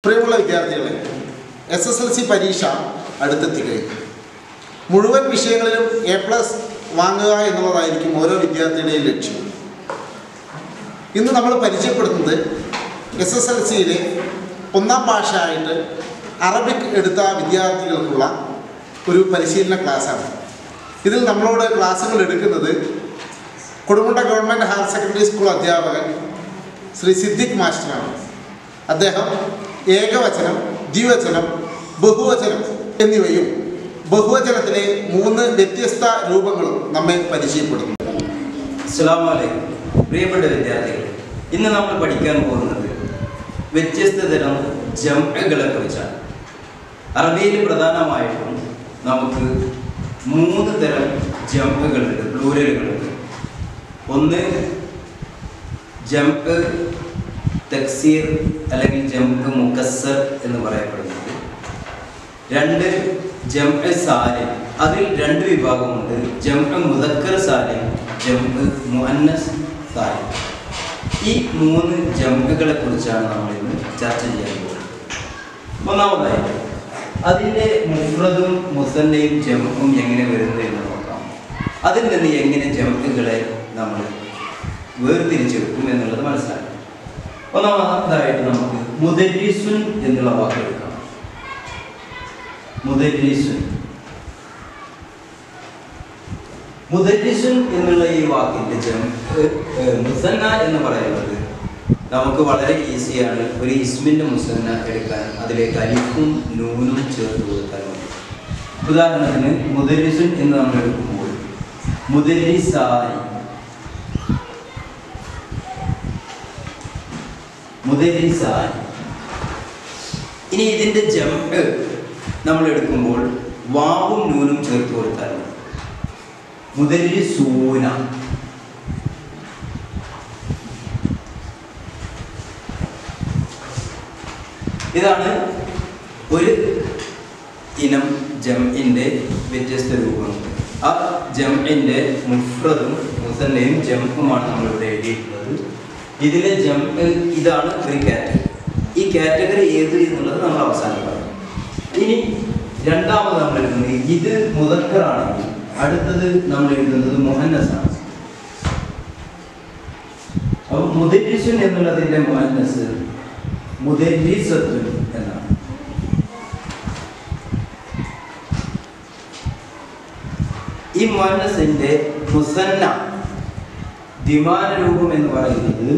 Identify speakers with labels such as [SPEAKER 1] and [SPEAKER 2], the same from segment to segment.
[SPEAKER 1] പ്രിയമുള്ള വിദ്യാർത്ഥികളെ S S L C പരീക്ഷ അടുത്തെത്തി കഴിഞ്ഞു മുഴുവൻ വിഷയങ്ങളിലും എ പ്ലസ് വാങ്ങുക എന്നുള്ളതായിരിക്കും ഓരോ വിദ്യാർത്ഥിയുടെയും ലക്ഷ്യം ഇന്ന് നമ്മൾ പരിചയപ്പെടുത്തുന്നത് എസ് എസ് എൽ സിയിലെ ഒന്നാം ഭാഷയായിട്ട് അറബിക് എടുത്ത വിദ്യാർത്ഥികൾക്കുള്ള ഒരു പരിശീലന ക്ലാസ്സാണ് ഇതിൽ നമ്മളോട് ക്ലാസ്സുകൾ എടുക്കുന്നത് Kodumunda government higher secondary school അധ്യാപകൻ ശ്രീ സിദ്ദിഖ് മാസ്റ്ററാണ് അദ്ദേഹം ഏകവചനം ദ്വിവചനം ബഹുവചനം എന്നിവയും ബഹുവചനത്തിലെ മൂന്ന് വ്യത്യസ്ത രൂപങ്ങളും നമ്മെ പരിചയപ്പെടുന്നു
[SPEAKER 2] അസ്സലാമു അലൈക്കും പ്രിയപ്പെട്ട വിദ്യാർത്ഥികളെ ഇന്ന് നമ്മൾ പഠിക്കാൻ പോകുന്നത് വ്യത്യസ്ത തരം ജംഅകളെ കുറിച്ചാണ് അറബിയിൽ പ്രധാനമായിട്ടും നമുക്ക് മൂന്ന് തരം ജംഅകളുണ്ട് പ്ലൂരലുകളുണ്ട് ഒന്ന് ജംഅ് തക്സീർ അല്ലെങ്കിൽ ജംഅ് മുക്കസ്സർ എന്ന് പറയപ്പെടുന്നത് രണ്ട് ജംഅ് സാലിം അതിൽ രണ്ട് വിഭാഗമുണ്ട് ജംഅ് മുദക്കർ സാലിം ജംഅ് മുഅന്നസ് സാലിം ഈ മൂന്ന് ജംഅുകളെ കുറിച്ചാണ് നമ്മൾ ഇന്ന് ചർച്ച ചെയ്യാൻ പോകുന്നത് ഒന്നാമതായിട്ട് അതിൻ്റെ മുഫ്രദും മുസന്നയും ജംഅും എങ്ങനെ വരുന്നത് എന്ന് നോക്കാം അതിൽ നിന്ന് എങ്ങനെ ജംഅുകളെ നമ്മൾ വേർതിരിച്ചെടുക്കും എന്നുള്ളത് മനസ്സിലാക്കാം ഒന്നാമതായിട്ട് നമുക്ക് മുദരിസുൻ എന്നുള്ള വാക്ക് എടുക്കാം മുദരിസുൻ മുദരിസുൻ എന്നുള്ള ഈ വാക്കിന്റെ ജം മുസന്ന എന്ന് പറയുന്നത് നമുക്ക് വളരെ ഈസിയാണ് ഒരു ഇസ്മിന്റെ മുസന്ന എടുക്കാൻ അതിലേക്ക് അലിഫും നൂനും ചേർത്ത് കൊടുത്താൽ മതി ഉദാഹരണത്തിന് മുദരിസുൻ എന്ന് നമ്മൾ എടുക്കുമ്പോൾ മുദരിസായി മുദരിസായി ഇനി ഇതിന്റെ ജംഅ് നമ്മൾ എടുക്കുമ്പോൾ വാവും നൂനും ചേർത്ത് കൊടുത്താൽ മതി മുദരിസൂന ഇതാണ് ഒരു ഇനം ജംഇന്റെ വ്യത്യസ്ത രൂപങ്ങൾ ആ ജംഇന്റെ മുഫ്രദും മുസന്നയും ജംഉമാണ് നമ്മളിവിടെ എഴുതിയിട്ടുള്ളത് ഇതിലെ ജം ഇതാണ് ഒരു കാറ്റഗറി ഈ കാറ്റഗറി ഏത് എന്നുള്ളത് നമ്മൾ അവസാനം പറയും ഇനി രണ്ടാമത് നമ്മൾ എഴുതുന്നത് ഇത് മുതക്കറാണെങ്കിൽ അടുത്തത് നമ്മൾ എഴുതുന്നത് മുഹന്നസ് ആണ് അപ്പൊ മുദരിസുൻ എന്നുള്ളതിന്റെ മുഹന്നസ് മുദരിസത്തുൻ എന്നാണ് ഈ മുഹന്നസിന്റെ മുസന്ന ദ്വിമാന രൂപം എന്ന് പറയുന്നത്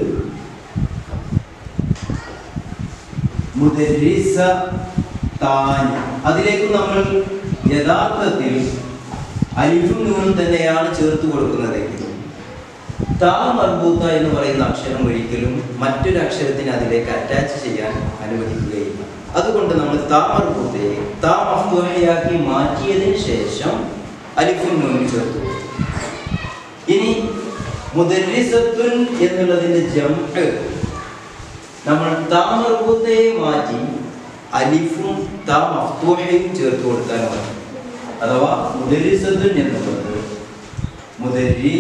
[SPEAKER 2] മുദരിസ താനി അതിലേക്ക് നമ്മൾ യഥാർത്ഥത്തിൽ അലിഫും നൂനും തന്നെയാണ് ചേർത്ത് കൊടുക്കുന്നതെങ്കിലും താ മർബൂത്ത എന്ന് പറയുന്ന അക്ഷരം ഒരിക്കലും മറ്റൊരു അക്ഷരത്തിന് അതിലേക്ക് അറ്റാച്ച് ചെയ്യാൻ അനുവദിക്കുകയില്ല അതുകൊണ്ട് നമ്മൾ താ മർബൂത്തയെ താ മഫ്തുഹയാക്കി മാറ്റിയതിന് ശേഷം അലിഫും നൂനും ചേർത്ത് കൊടുക്കും ഇനി മുദരിസത്തുൻ എന്നുള്ളതിന്റെ ജംഅ് നമ്മൾ താ മർബൂത്തയെ മാറ്റി അലിഫും താ മഫ്തൂഹയും ചേർത്ത് കൊടുത്താൽ മതി അഥവാ മുദരിസത്തുൻ എന്നുള്ളത് മുദരി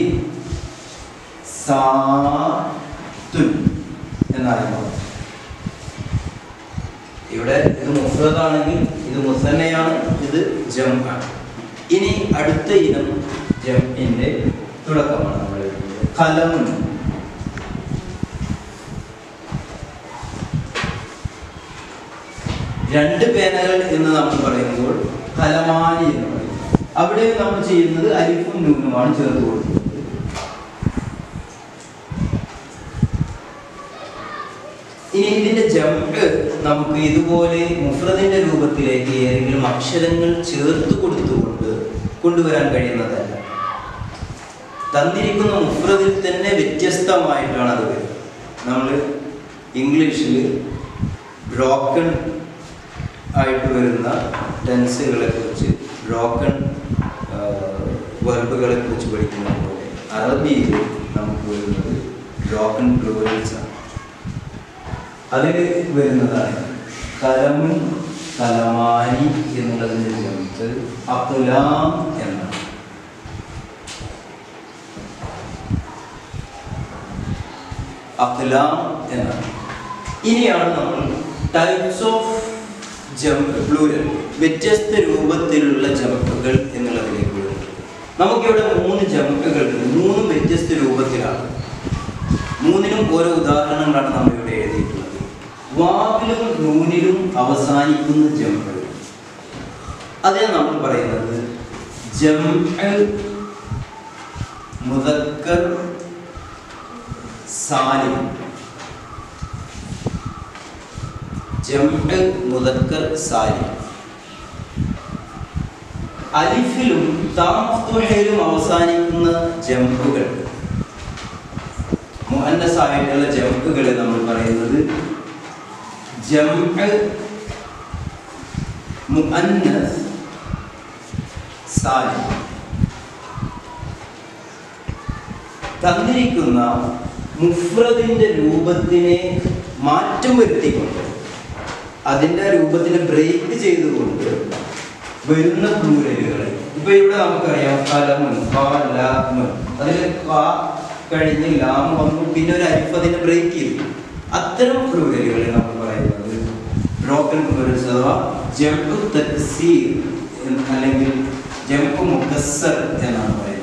[SPEAKER 2] സാത്തുൻ എന്നായി മാറും ഇവിടെ ഇത് മുഫ്രദാണെങ്കിൽ ഇത് മുസന്നയാണ് ഇത് ജം ആണ് ഇനി അടുത്ത ഇനം ജംഇന്റെ തുടക്കമാണ് നമ്മൾ എഴുതുന്നത് കലം രണ്ട് പേനകൾ എന്ന് നമ്മൾ പറയുമ്പോൾ കലമാനി എന്ന് പറയും അവിടെ നമ്മൾ ചെയ്യുന്നത് അലിഫും നൂനുമാണ് ചേർത്ത് കൊടുക്കുന്നത് ഇനി ഇതിന്റെ ജംപ് നമുക്ക് ഇതുപോലെ മുഫ്രദിന്റെ രൂപത്തിലേക്ക് ഏതെങ്കിലും അക്ഷരങ്ങൾ ചേർത്ത് കൊടുത്തുകൊണ്ട് കൊണ്ടുവരാൻ കഴിയുന്നതല്ല തന്നിരിക്കുന്ന മുഫ്രദിൽ തന്നെ വ്യത്യസ്തമായിട്ടാണ് അത് വരുന്നത് നമ്മൾ ഇംഗ്ലീഷിൽ ബ്രോക്കൺ ആയിട്ട് വരുന്ന ടെൻസുകളെ കുറിച്ച് ബ്രോക്കൺ വെർബുകളെ കുറിച്ച് പഠിക്കുന്നത് പോലെ അറബിയിൽ നമുക്ക് വരുന്നത് ബ്രോക്കൺ പ്ലൂറൽസ് ആണ് അതിൽ വരുന്നതാണ് കലമുൻ കലമാനി എന്നുള്ളതിൻ്റെ ചേർത്ത് അക്കുലാം എന്നാണ് അഖ്ലാം എന്നാണ് ഇനിയാണ് നമ്മൾ ടൈപ്സ് ഓഫ് ജമ്പ് പ്ലൂരൽ വ്യത്യസ്ത രൂപത്തിലുള്ള ജമ്പുകൾ എന്നുള്ളതിലേക്ക് വരുന്നു നമുക്കിവിടെ മൂന്ന് ജമ്പുകൾ ഉണ്ട് മൂന്നും വ്യത്യസ്ത രൂപത്തിലാണ് മൂന്നിനും ഓരോ ഉദാഹരണങ്ങളാണ് നമ്മൾ ഇവിടെ എഴുതിയിട്ടുള്ളത് വാവിലും നൂനിലും അവസാനിക്കുന്ന ജമ്പ് അതിനെ നമ്മൾ പറയുന്നത് ജംഅ് മുദക്കർ സാലിം ജംഅ് മുദക്കർ സാലിം അലിഫിലും താമഫ്തുഹയിലും അവസാനിക്കുന്ന ജമ്പുകൾ മുഹന്നസായിട്ടുള്ള ജമ്പുകളെ നമ്മൾ പറയുന്നത് ജംഅ് മുഅന്നസ് സാലിം തന്നിരിക്കുന്ന മുഫ്രദിന്റെ രൂപത്തിനെ മാറ്റം വരുത്തിക്കൊണ്ട് അതിന്റെ രൂപത്തിനെ ബ്രേക്ക് ചെയ്തുകൊണ്ട് വരുന്ന പ്ലൂരലുകൾ ഇപ്പൊ ഇവിടെ നമുക്കറിയാം കലമുൻ കാലാമ് അതിൽ കാ കഴിഞ്ഞ് ലാം വന്നു പിന്നെ ഒരു അരിഫ് അതിനെ ബ്രേക്ക് ചെയ്തു അത്തരം പ്ലൂരലുകളെ നമ്മൾ പറയുന്നത് ബ്രോക്കൺ പ്ലൂരൽസ് അഥവാ ജംപ് തക്സീർ എന്ന് അല്ലെങ്കിൽ ജംപ് മുക്കസർ എന്നാണ് പറയുന്നത്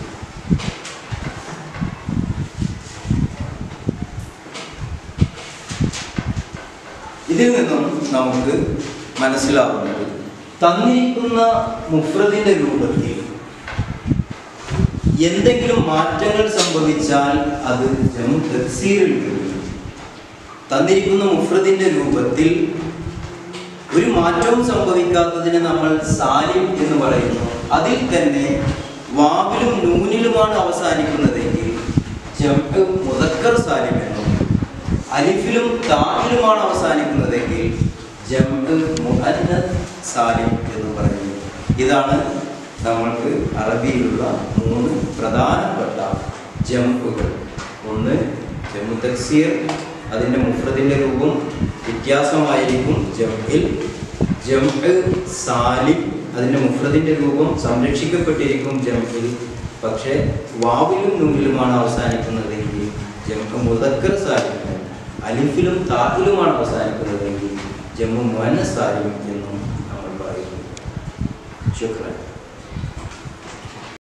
[SPEAKER 2] ഇതിൽ നിന്നും നമുക്ക് മനസ്സിലാവുന്നത് തന്നിരിക്കുന്ന മുഫ്രദിന്റെ രൂപത്തിൽ എന്തെങ്കിലും മാറ്റങ്ങൾ സംഭവിച്ചാൽ അത് ജമു തഫ്സീറിൽ വരും തന്നിരിക്കുന്ന മുഫ്രദിന്റെ രൂപത്തിൽ ഒരു മാറ്റവും സംഭവിക്കാത്തതിനെ നമ്മൾ സാലിം എന്ന് പറയുന്നു അതിൽ തന്നെ വാവിലും നൂനിലുമാണ് അവസാനിക്കുന്നതെങ്കിൽ ജംഅ് മുദക്കർ സാലിം എന്നും അലിഫിലും താഹിലുമാണ് അവസാനിക്കുന്നതെങ്കിൽ ജംഅ് മുഅന്നസ് സാലിം എന്ന് പറയുന്നു ഇതാണ് നമ്മൾക്ക് അറബിയിലുള്ള മൂന്ന് പ്രധാനപ്പെട്ട ജംപുകൾ ഒന്ന് ജമ്മു തക്സീർ അതിൻ്റെ മുഫ്രദിൻ്റെ രൂപം വ്യത്യാസമായിരിക്കും ജംഇൽ ജംഅ് സാലിം അതിൻ്റെ മുഫ്രദിൻ്റെ രൂപം സംരക്ഷിക്കപ്പെട്ടിരിക്കും ജംഇൽ പക്ഷേ വാവിലും നൂലിലുമാണ് അവസാനിക്കുന്നതെങ്കിൽ ജംഅ് മുദക്കർ സാലിം അലിഫിലും താഹിലുമാണ് അവസാനിക്കുന്നതെങ്കിൽ ജമ്മു മുഅന്നസ് സാലിം എന്നും നമ്മൾ പറയുന്നു ശുക്രൻ